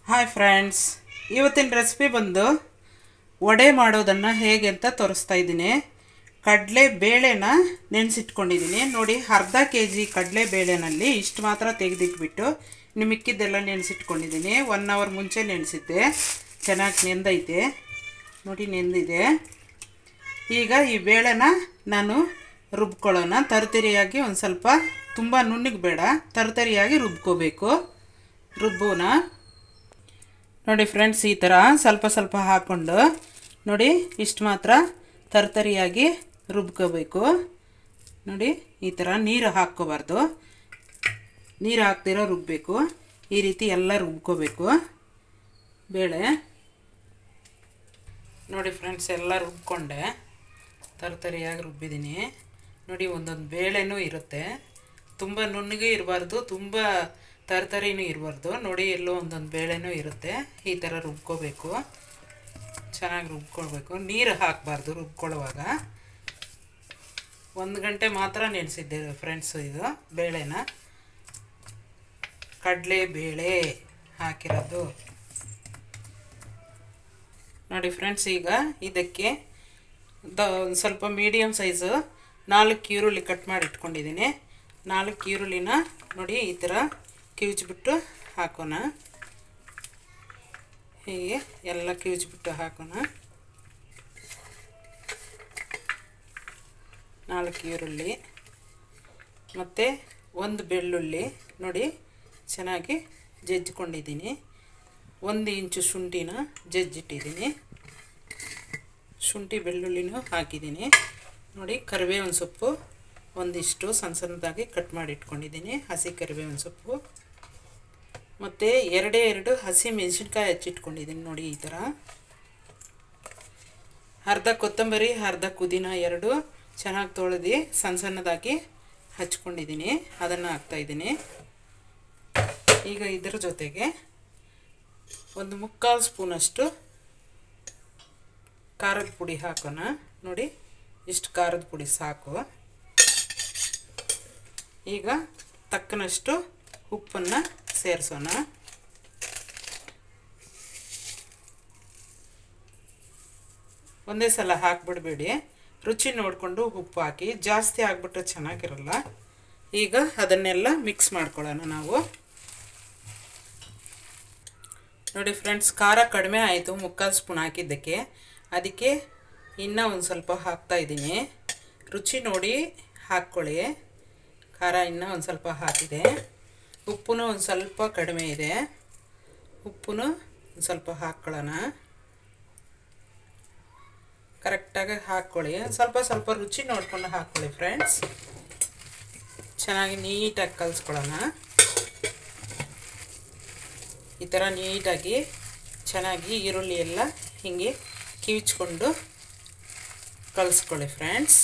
hi friends ಇವತ್ತಿನ recipe ಬಂದು ವಡೆ ಮಾಡೋದನ್ನು ಹೇಗೆ ಅಂತ ತೋರಿಸ್ತಾ ಇದ್ದೀನಿ ಕಡಲೆ ಬೇಳೆನ ನೆನೆಸಿಟ್ಕೊಂಡಿದ್ದೀನಿ ನೋಡಿ ಅರ್ಧ ಕೆ ಜಿ ಕಡಲೆ ಬೇಳೆನಲ್ಲಿ ಇಷ್ಟು ಮಾತ್ರ ತೆಗೆದಿಟ್ಬಿಟ್ಟು ಇನ್ನು ಮಿಕ್ಕಿದ್ದೆಲ್ಲ ನೆನೆಸಿಟ್ಕೊಂಡಿದ್ದೀನಿ ಒನ್ ಅವರ್ ಮುಂಚೆ ನೆನೆಸಿದ್ದೆ ಚೆನ್ನಾಗಿ ನೆಂದೈತೆ ನೋಡಿ ನೆಂದಿದೆ ಈಗ ಈ ಬೇಳೆನ ನಾನು ರುಬ್ಕೊಳ್ಳೋಣ ತರ್ತರಿಯಾಗಿ ಒಂದು ಸ್ವಲ್ಪ ತುಂಬ ನುಣ್ಣಗೆ ಬೇಡ ತರ್ತರಿಯಾಗಿ ರುಬ್ಕೋಬೇಕು ರುಬ್ಬೋಣ ನೋಡಿ ಫ್ರೆಂಡ್ಸ್ ಈ ಥರ ಸ್ವಲ್ಪ ಸ್ವಲ್ಪ ಹಾಕ್ಕೊಂಡು ನೋಡಿ ಇಷ್ಟು ಮಾತ್ರ ತರ್ತರಿಯಾಗಿ ರುಬ್ಕೋಬೇಕು ನೋಡಿ ಈ ಥರ ನೀರು ಹಾಕ್ಕೋಬಾರ್ದು ನೀರು ಹಾಕ್ದಿರೋ ರುಬ್ಬಬೇಕು ಈ ರೀತಿ ಎಲ್ಲ ರುಬ್ಕೋಬೇಕು ಬೇಳೆ ನೋಡಿ ಫ್ರೆಂಡ್ಸ್ ಎಲ್ಲ ರುಬ್ಕೊಂಡೆ ತರ್ತರಿಯಾಗಿ ರುಬ್ಬಿದ್ದೀನಿ ನೋಡಿ ಒಂದೊಂದು ಬೇಳೆನೂ ಇರುತ್ತೆ ತುಂಬ ನುಣ್ಣಗೆ ಇರಬಾರ್ದು ತುಂಬ ತರ್ತರಿನೂ ಇರಬಾರ್ದು ನೋಡಿ ಎಲ್ಲೋ ಒಂದೊಂದು ಬೇಳೆನೂ ಇರುತ್ತೆ ಈ ಥರ ರುಬ್ಕೋಬೇಕು ಚೆನ್ನಾಗಿ ರುಬ್ಕೊಳ್ಬೇಕು ನೀರು ಹಾಕಬಾರ್ದು ರುಬ್ಕೊಳ್ಳುವಾಗ ಒಂದು ಗಂಟೆ ಮಾತ್ರ ನೆನೆಸಿದ್ದೆ ಫ್ರೆಂಡ್ಸು ಇದು ಬೇಳೆನ ಕಡಲೆ ಬೇಳೆ ಹಾಕಿರೋದು ನೋಡಿ ಫ್ರೆಂಡ್ಸ್ ಈಗ ಇದಕ್ಕೆ ದ ಒಂದು ಸ್ವಲ್ಪ ಮೀಡಿಯಮ್ ಸೈಜು ನಾಲ್ಕು ಈರುಳ್ಳಿ ಕಟ್ ಮಾಡಿ ಇಟ್ಕೊಂಡಿದ್ದೀನಿ ನಾಲ್ಕು ಈರುಳ್ಳಿನ ನೋಡಿ ಈ ಥರ ಕಿವುಚ್ಬಿಟ್ಟು ಹಾಕೋಣ ಹೀಗೆ ಎಲ್ಲ ಕಿವುಚ್ಬಿಟ್ಟು ಹಾಕೋಣ ನಾಲ್ಕು ಈರುಳ್ಳಿ ಮತ್ತು ಒಂದು ಬೆಳ್ಳುಳ್ಳಿ ನೋಡಿ ಚೆನ್ನಾಗಿ ಜಜ್ಜಿಕೊಂಡಿದ್ದೀನಿ ಒಂದು ಇಂಚು ಶುಂಠಿನ ಜಜ್ಜಿಟ್ಟಿದ್ದೀನಿ ಶುಂಠಿ ಬೆಳ್ಳುಳ್ಳಿನೂ ಹಾಕಿದ್ದೀನಿ ನೋಡಿ ಕರಿಬೇವಿನ ಸೊಪ್ಪು ಒಂದಿಷ್ಟು ಸಣ್ಣ ಸಣ್ಣದಾಗಿ ಕಟ್ ಮಾಡಿ ಇಟ್ಕೊಂಡಿದ್ದೀನಿ ಹಸಿ ಕರಿಬೇವಿನ ಸೊಪ್ಪು ಮತ್ತು ಎರಡೇ ಎರಡು ಹಸಿ ಮೆಣಸಿನ್ಕಾಯಿ ಹಚ್ಚಿಟ್ಕೊಂಡಿದ್ದೀನಿ ನೋಡಿ ಈ ಥರ ಅರ್ಧ ಕೊತ್ತಂಬರಿ ಅರ್ಧ ಪುದೀನ ಎರಡು ಚೆನ್ನಾಗಿ ತೊಳೆದು ಸಣ್ಣ ಸಣ್ಣದಾಗಿ ಹಚ್ಕೊಂಡಿದ್ದೀನಿ ಅದನ್ನು ಹಾಕ್ತಾಯಿದ್ದೀನಿ ಈಗ ಇದರ ಜೊತೆಗೆ ಒಂದು ಮುಕ್ಕಾಲು ಸ್ಪೂನಷ್ಟು ಖಾರದ ಪುಡಿ ಹಾಕೋಣ ನೋಡಿ ಇಷ್ಟು ಖಾರದ ಪುಡಿ ಸಾಕು ಈಗ ತಕ್ಕನಷ್ಟು ಉಪ್ಪನ್ನು ಸೇರಿಸೋಣ ಒಂದೇ ಸಲ ಹಾಕ್ಬಿಡ್ಬೇಡಿ ರುಚಿ ನೋಡಿಕೊಂಡು ಉಪ್ಪು ಹಾಕಿ ಜಾಸ್ತಿ ಆಗಿಬಿಟ್ರೆ ಚೆನ್ನಾಗಿರಲ್ಲ ಈಗ ಅದನ್ನೆಲ್ಲ ಮಿಕ್ಸ್ ಮಾಡ್ಕೊಳ್ಳೋಣ ನಾವು ನೋಡಿ ಫ್ರೆಂಡ್ಸ್ ಖಾರ ಕಡಿಮೆ ಆಯಿತು ಮುಕ್ಕಾಲು ಸ್ಪೂನ್ ಹಾಕಿದ್ದಕ್ಕೆ ಅದಕ್ಕೆ ಇನ್ನೂ ಒಂದು ಸ್ವಲ್ಪ ಹಾಕ್ತಾ ಇದ್ದೀನಿ ರುಚಿ ನೋಡಿ ಹಾಕ್ಕೊಳ್ಳಿ ಖಾರ ಇನ್ನೂ ಒಂದು ಸ್ವಲ್ಪ ಹಾಕಿದೆ ಉಪ್ಪು ಒಂದು ಸ್ವಲ್ಪ ಕಡಿಮೆ ಇದೆ ಉಪ್ಪು ಒಂದು ಸ್ವಲ್ಪ ಹಾಕ್ಕೊಳ್ಳೋಣ ಕರೆಕ್ಟಾಗಿ ಹಾಕ್ಕೊಳ್ಳಿ ಸ್ವಲ್ಪ ಸ್ವಲ್ಪ ರುಚಿ ನೋಡ್ಕೊಂಡು ಹಾಕ್ಕೊಳ್ಳಿ ಫ್ರೆಂಡ್ಸ್ ಚೆನ್ನಾಗಿ ನೀಟಾಗಿ ಕಲಿಸ್ಕೊಳ್ಳೋಣ ಈ ಥರ ನೀಟಾಗಿ ಚೆನ್ನಾಗಿ ಈರುಳ್ಳಿ ಎಲ್ಲ ಹೀಗೆ ಕಿವಿಚ್ಕೊಂಡು ಕಲಿಸ್ಕೊಳ್ಳಿ ಫ್ರೆಂಡ್ಸ್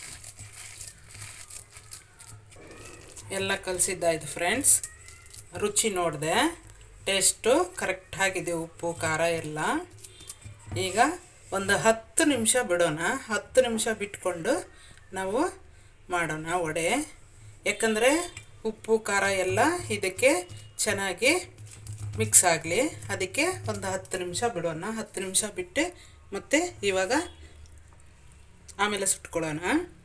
ಎಲ್ಲ ಕಲಿಸಿದ್ದಾಯ್ತು ಫ್ರೆಂಡ್ಸ್ ರುಚಿ ನೋಡಿದೆ ಟೇಸ್ಟು ಕರೆಕ್ಟಾಗಿದೆ ಉಪ್ಪು ಖಾರ ಎಲ್ಲ ಈಗ ಒಂದು ಹತ್ತು ನಿಮಿಷ ಬಿಡೋಣ ಹತ್ತು ನಿಮಿಷ ಬಿಟ್ಕೊಂಡು ನಾವು ಮಾಡೋಣ ವಡೆ ಯಾಕಂದರೆ ಉಪ್ಪು ಖಾರ ಎಲ್ಲ ಇದಕ್ಕೆ ಚೆನ್ನಾಗಿ ಮಿಕ್ಸ್ ಆಗಲಿ ಅದಕ್ಕೆ ಒಂದು ಹತ್ತು ನಿಮಿಷ ಬಿಡೋಣ ಹತ್ತು ನಿಮಿಷ ಬಿಟ್ಟು ಮತ್ತು ಇವಾಗ ಆಮೇಲೆ ಸುಟ್ಕೊಳ್ಳೋಣ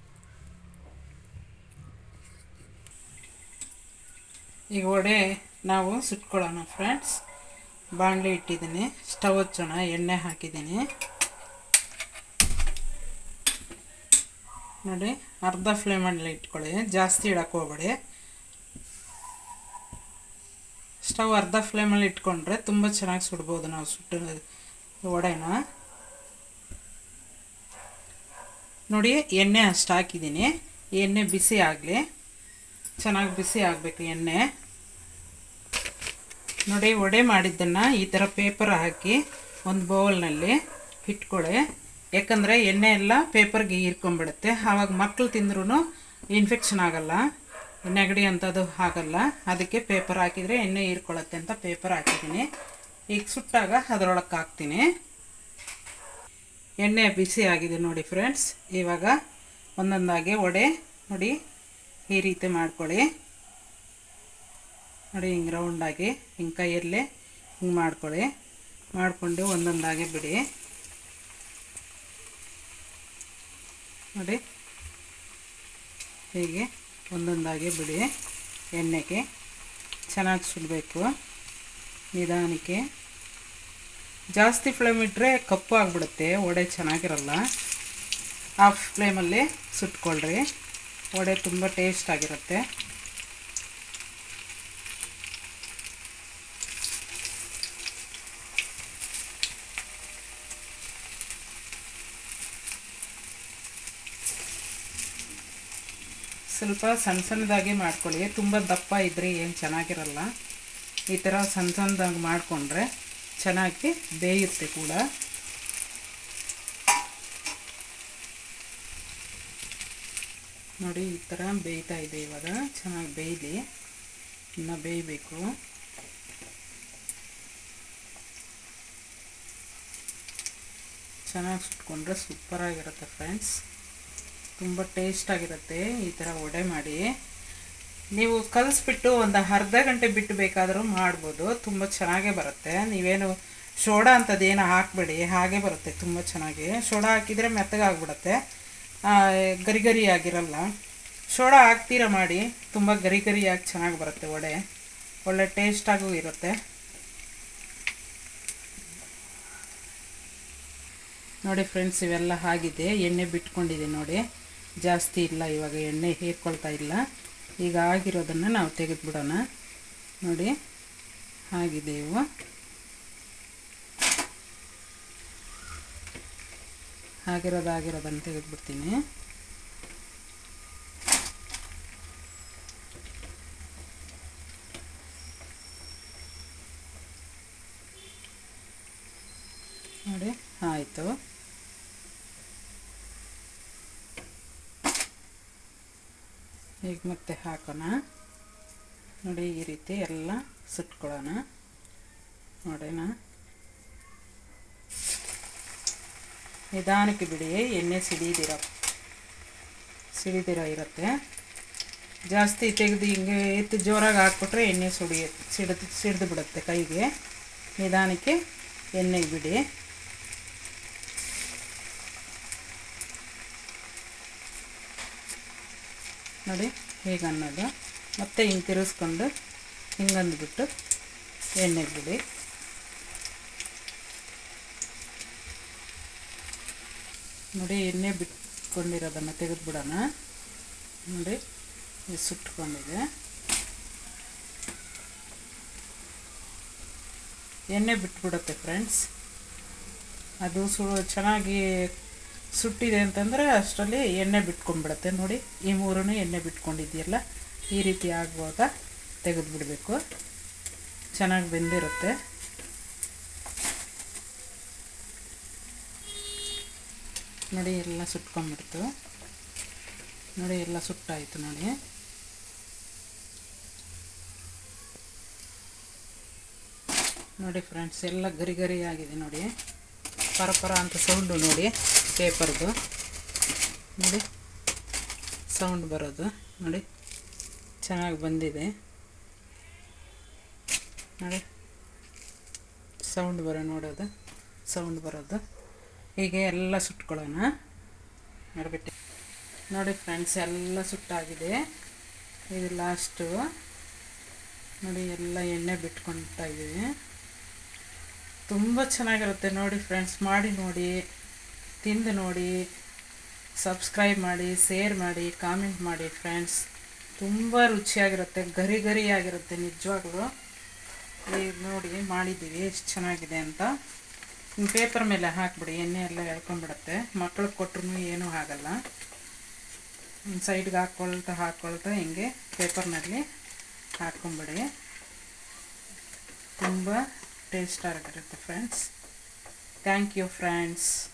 ಈಗ ವಡೆ ನಾವು ಸುಟ್ಕೊಳ್ಳೋಣ ಫ್ರೆಂಡ್ಸ್ ಬಾಣಲೆ ಇಟ್ಟಿದ್ದೀನಿ ಸ್ಟವ್ ಹಚ್ಚೋಣ ಎಣ್ಣೆ ಹಾಕಿದ್ದೀನಿ ನೋಡಿ ಅರ್ಧ ಫ್ಲೇಮಲ್ಲಿ ಇಟ್ಕೊಳ್ಳಿ ಜಾಸ್ತಿ ಇಡಕ್ಕೆ ಹೋಗ್ಬೇಡಿ ಸ್ಟವ್ ಅರ್ಧ ಫ್ಲೇಮಲ್ಲಿ ಇಟ್ಕೊಂಡ್ರೆ ತುಂಬ ಚೆನ್ನಾಗಿ ಸುಡ್ಬೋದು ನಾವು ಸುಟ್ಟು ವಡೆನ ನೋಡಿ ಎಣ್ಣೆ ಅಷ್ಟು ಹಾಕಿದ್ದೀನಿ ಎಣ್ಣೆ ಬಿಸಿ ಆಗಲಿ ಚೆನ್ನಾಗಿ ಬಿಸಿ ಆಗಬೇಕು ಎಣ್ಣೆ ನೋಡಿ ವಡೆ ಮಾಡಿದ್ದನ್ನು ಈ ಥರ ಪೇಪರ್ ಹಾಕಿ ಒಂದು ಬೌಲ್ನಲ್ಲಿ ಇಟ್ಕೊಳ್ಳಿ ಯಾಕಂದರೆ ಎಣ್ಣೆ ಎಲ್ಲ ಪೇಪರ್ಗೆ ಹೀರ್ಕೊಂಬಿಡುತ್ತೆ ಆವಾಗ ಮಕ್ಕಳು ತಿಂದ್ರೂ ಇನ್ಫೆಕ್ಷನ್ ಆಗಲ್ಲ ನೆಗಡಿ ಅಂಥದ್ದು ಆಗಲ್ಲ ಅದಕ್ಕೆ ಪೇಪರ್ ಹಾಕಿದರೆ ಎಣ್ಣೆ ಹೀರ್ಕೊಳ್ಳುತ್ತೆ ಅಂತ ಪೇಪರ್ ಹಾಕಿದ್ದೀನಿ ಈಗ ಸುಟ್ಟಾಗ ಅದರೊಳಗೆ ಹಾಕ್ತೀನಿ ಎಣ್ಣೆ ಬಿಸಿ ಆಗಿದೆ ನೋಡಿ ಫ್ರೆಂಡ್ಸ್ ಇವಾಗ ಒಂದೊಂದಾಗಿ ವಡೆ ನೋಡಿ ಈ ರೀತಿ ಮಾಡ್ಕೊಳ್ಳಿ ನೋಡಿ ಹಿಂಗೆ ರೌಂಡಾಗಿ ಹಿಂಗೆ ಕೈಯಲ್ಲೇ ಹಿಂಗೆ ಮಾಡ್ಕೊಳ್ಳಿ ಮಾಡಿಕೊಂಡು ಒಂದೊಂದಾಗಿ ಬಿಡಿ ನೋಡಿ ಹೀಗೆ ಒಂದೊಂದಾಗಿ ಬಿಡಿ ಎಣ್ಣೆಗೆ ಚೆನ್ನಾಗಿ ಸುಡಬೇಕು ನಿಧಾನಕ್ಕೆ ಜಾಸ್ತಿ ಫ್ಲೇಮ್ ಇಟ್ಟರೆ ಕಪ್ಪು ಆಗಿಬಿಡುತ್ತೆ ವಡೆ ಚೆನ್ನಾಗಿರಲ್ಲ ಹಾಫ್ ಫ್ಲೇಮಲ್ಲಿ ಸುಟ್ಕೊಳ್ರಿ ವಡೆ ತುಂಬ ಟೇಸ್ಟ್ ಆಗಿರುತ್ತೆ ಸ್ವಲ್ಪ ಸಣ್ಣ ಸಣ್ಣದಾಗಿ ಮಾಡ್ಕೊಳ್ಳಿ ತುಂಬ ದಪ್ಪ ಇದ್ದರೆ ಏನು ಚೆನ್ನಾಗಿರಲ್ಲ ಈ ಥರ ಸಣ್ಣ ಸಣ್ಣದಾಗಿ ಮಾಡಿಕೊಂಡ್ರೆ ಚೆನ್ನಾಗಿ ಬೇಯುತ್ತೆ ಕೂಡ ನೋಡಿ ಈ ಥರ ಬೇಯ್ತಾ ಇದೆ ಇವಾಗ ಚೆನ್ನಾಗಿ ಬೇಯಲಿ ಇನ್ನು ಬೇಯಬೇಕು ಚೆನ್ನಾಗಿ ಸುಟ್ಕೊಂಡ್ರೆ ಸೂಪರಾಗಿರುತ್ತೆ ಫ್ರೆಂಡ್ಸ್ ತುಂಬ ಟೇಸ್ಟಾಗಿರುತ್ತೆ ಈ ಥರ ವಡೆ ಮಾಡಿ ನೀವು ಕಲಿಸ್ಬಿಟ್ಟು ಒಂದು ಅರ್ಧ ಗಂಟೆ ಬಿಟ್ಟು ಬೇಕಾದರೂ ಮಾಡ್ಬೋದು ತುಂಬ ಚೆನ್ನಾಗೇ ಬರುತ್ತೆ ನೀವೇನು ಸೋಡಾ ಅಂಥದ್ದೇನು ಹಾಕಬೇಡಿ ಹಾಗೆ ಬರುತ್ತೆ ತುಂಬ ಚೆನ್ನಾಗಿ ಸೋಡಾ ಹಾಕಿದರೆ ಮೆತ್ತಗಾಗ್ಬಿಡುತ್ತೆ ಗರಿ ಗರಿ ಆಗಿರಲ್ಲ ಸೋಡಾ ಹಾಕ್ತೀರ ಮಾಡಿ ತುಂಬ ಗರಿ ಗರಿಯಾಗಿ ಚೆನ್ನಾಗಿ ಬರುತ್ತೆ ವಡೆ ಒಳ್ಳೆ ಟೇಸ್ಟಾಗೂ ಇರುತ್ತೆ ನೋಡಿ ಫ್ರೆಂಡ್ಸ್ ಇವೆಲ್ಲ ಆಗಿದೆ ಎಣ್ಣೆ ಬಿಟ್ಕೊಂಡಿದೆ ನೋಡಿ ಜಾಸ್ತಿ ಇಲ್ಲ ಇವಾಗ ಎಣ್ಣೆ ಹೀರ್ಕೊಳ್ತಾ ಇಲ್ಲ ಈಗ ಆಗಿರೋದನ್ನು ನಾವು ತೆಗೆದುಬಿಡೋಣ ನೋಡಿ ಆಗಿದೆ ಇವು ಆಗಿರೋದು ಆಗಿರೋದನ್ನು ತೆಗೆದುಬಿಡ್ತೀನಿ ನೋಡಿ ಆಯಿತು ಈಗ ಮತ್ತೆ ಹಾಕೋಣ ನೋಡಿ ಈ ರೀತಿ ಎಲ್ಲ ಸುಟ್ಕೊಳ್ಳೋಣ ನೋಡೋಣ ನಿಧಾನಕ್ಕೆ ಬಿಡಿ ಎಣ್ಣೆ ಸಿಡಿದಿರೋ ಸಿಡಿದಿರೋ ಇರುತ್ತೆ ಜಾಸ್ತಿ ತೆಗೆದು ಹಿಂಗೆ ಎತ್ತು ಜೋರಾಗಿ ಹಾಕ್ಬಿಟ್ರೆ ಎಣ್ಣೆ ಸುಡಿ ಸಿಡಿದು ಸಿಡಿದು ಬಿಡುತ್ತೆ ಕೈಗೆ ನಿಧಾನಕ್ಕೆ ಎಣ್ಣೆಗೆ ಬಿಡಿ ನೋಡಿ ಹೇಗೆ ಅನ್ನೋದು ಮತ್ತೆ ಹಿಂಗೆ ತಿರುಗಿಸ್ಕೊಂಡು ಹಿಂಗಂದ್ಬಿಟ್ಟು ಎಣ್ಣೆಗೆ ಬಿಡಿ ನೋಡಿ ಎಣ್ಣೆ ಬಿಟ್ಕೊಂಡಿರೋದನ್ನು ತೆಗೆದುಬಿಡೋಣ ನೋಡಿ ಇದು ಸುಟ್ಕೊಂಡಿದೆ ಎಣ್ಣೆ ಬಿಟ್ಬಿಡುತ್ತೆ ಫ್ರೆಂಡ್ಸ್ ಅದು ಸು ಚೆನ್ನಾಗಿ ಸುಟ್ಟಿದೆ ಅಂತಂದರೆ ಅಷ್ಟರಲ್ಲಿ ಎಣ್ಣೆ ಬಿಟ್ಕೊಂಡ್ಬಿಡುತ್ತೆ ನೋಡಿ ಈ ಮೂರೂ ಎಣ್ಣೆ ಬಿಟ್ಕೊಂಡಿದೆಯಲ್ಲ ಈ ರೀತಿ ಆಗ್ಬೋದ ತೆಗೆದುಬಿಡಬೇಕು ಚೆನ್ನಾಗಿ ಬೆಂದಿರುತ್ತೆ ನೋಡಿ ಎಲ್ಲ ಸುಟ್ಕೊಂಡ್ಬಿಡ್ತು ನೋಡಿ ಎಲ್ಲ ಸುಟ್ಟಾಯಿತು ನೋಡಿ ನೋಡಿ ಫ್ರೆಂಡ್ಸ್ ಎಲ್ಲ ಗರಿ ಗರಿ ಆಗಿದೆ ನೋಡಿ ಪರ ಪರ ಅಂತ ಸೌಂಡು ನೋಡಿ ಪೇಪರ್ದು ನೋಡಿ ಸೌಂಡ್ ಬರೋದು ನೋಡಿ ಚೆನ್ನಾಗಿ ಬಂದಿದೆ ನೋಡಿ ಸೌಂಡ್ ಬರೋ ನೋಡೋದು ಸೌಂಡ್ ಬರೋದು ಹೀಗೆ ಎಲ್ಲ ಸುಟ್ಕೊಳ್ಳೋಣ ನೋಡ್ಬಿಟ್ಟು ನೋಡಿ ಫ್ರೆಂಡ್ಸ್ ಎಲ್ಲ ಸುಟ್ಟಾಗಿದೆ ಇದು ಲಾಸ್ಟು ನೋಡಿ ಎಲ್ಲ ಎಣ್ಣೆ ಬಿಟ್ಕೊಳ್ತಾ ಇದ್ದೀವಿ ತುಂಬ ಚೆನ್ನಾಗಿರುತ್ತೆ ನೋಡಿ ಫ್ರೆಂಡ್ಸ್ ಮಾಡಿ ನೋಡಿ ತಿಂದು ನೋಡಿ ಸಬ್ಸ್ಕ್ರೈಬ್ ಮಾಡಿ ಶೇರ್ ಮಾಡಿ ಕಾಮೆಂಟ್ ಮಾಡಿ ಫ್ರೆಂಡ್ಸ್ ತುಂಬ ರುಚಿಯಾಗಿರುತ್ತೆ ಗರಿ ಗರಿಯಾಗಿರುತ್ತೆ ನಿಜವಾಗ್ಲೂ ಈಗ ನೋಡಿ ಮಾಡಿದ್ದೀವಿ ಎಷ್ಟು ಚೆನ್ನಾಗಿದೆ ಅಂತ ಪೇಪರ್ ಮೇಲೆ ಹಾಕ್ಬಿಡಿ ಎಣ್ಣೆ ಎಲ್ಲ ಎಳ್ಕೊಂಡ್ಬಿಡುತ್ತೆ ಮಕ್ಳಿಗೆ ಕೊಟ್ರು ಏನೂ ಆಗಲ್ಲ ಸೈಡ್ಗೆ ಹಾಕ್ಕೊಳ್ತಾ ಹಾಕ್ಕೊಳ್ತಾ ಹಿಂಗೆ ಪೇಪರ್ನಲ್ಲಿ ಹಾಕ್ಕೊಂಬಿಡಿ ತುಂಬ ಟೇಸ್ಟ್ ಆಗಿರುತ್ತೆ ಫ್ರೆಂಡ್ಸ್ ಥ್ಯಾಂಕ್ ಯು ಫ್ರೆಂಡ್ಸ್